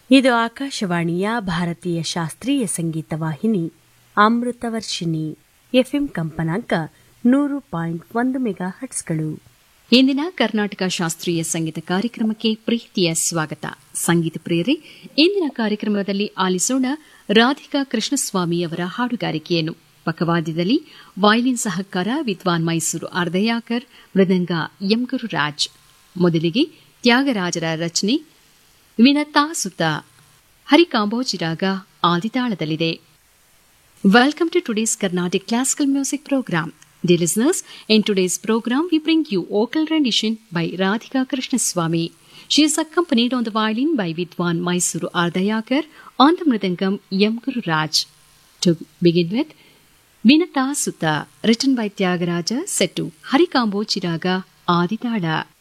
ಇದು ಆಕಾಶವಾಣಿಯ ಭಾರತೀಯ ಶಾಸ್ತ್ರೀಯ ಸಂಗೀತ ವಾಹಿನಿ ಅಮೃತವರ್ಷಿಣಿ ಎಫ್ಎಂ ಕಂಪನಾಂಕ ನೂರು ಪಾಯಿಂಟ್ ಒಂದು ಮೆಗಾ ಹಟ್ಸ್ಗಳು ಇಂದಿನ ಕರ್ನಾಟಕ ಶಾಸ್ತ್ರೀಯ ಸಂಗೀತ ಕಾರ್ಯಕ್ರಮಕ್ಕೆ ಪ್ರೀತಿಯ ಸ್ವಾಗತ ಸಂಗೀತ ಪ್ರಿಯರೇ ಇಂದಿನ ಕಾರ್ಯಕ್ರಮದಲ್ಲಿ ಆಲಿಸೋಣ ರಾಧಿಕಾ ಕೃಷ್ಣಸ್ವಾಮಿ ಅವರ ಹಾಡುಗಾರಿಕೆಯನ್ನು ಪಕ್ಕವಾದ್ಯದಲ್ಲಿ ವಯಲಿನ್ ಸಹಕಾರ ವಿದ್ವಾನ್ ಮೈಸೂರು ಅರ್ಧಯಾಕರ್ ಮೃದಂಗ ಎಂ ಗುರುರಾಜ್ ಮೊದಲಿಗೆ ತ್ಯಾಗರಾಜರ ರಚನೆ ವಿನತಾ ಸುತ ಹರಿಕಾಂಬೋಜಿರಾಗ ಆದಿತಾಳದಲ್ಲಿದೆ Welcome to today's Carnatic Classical Music Program. Dear listeners, in today's program we bring you vocal rendition by Radhika Krishnaswamy. She is accompanied on the violin by Vidwan Mysuru Ardayakar, on the mridangam Yam Guru Raj. To begin with, Vinata Sutta, written by Tyagaraja, set to Harikambo Chiraga Aditala.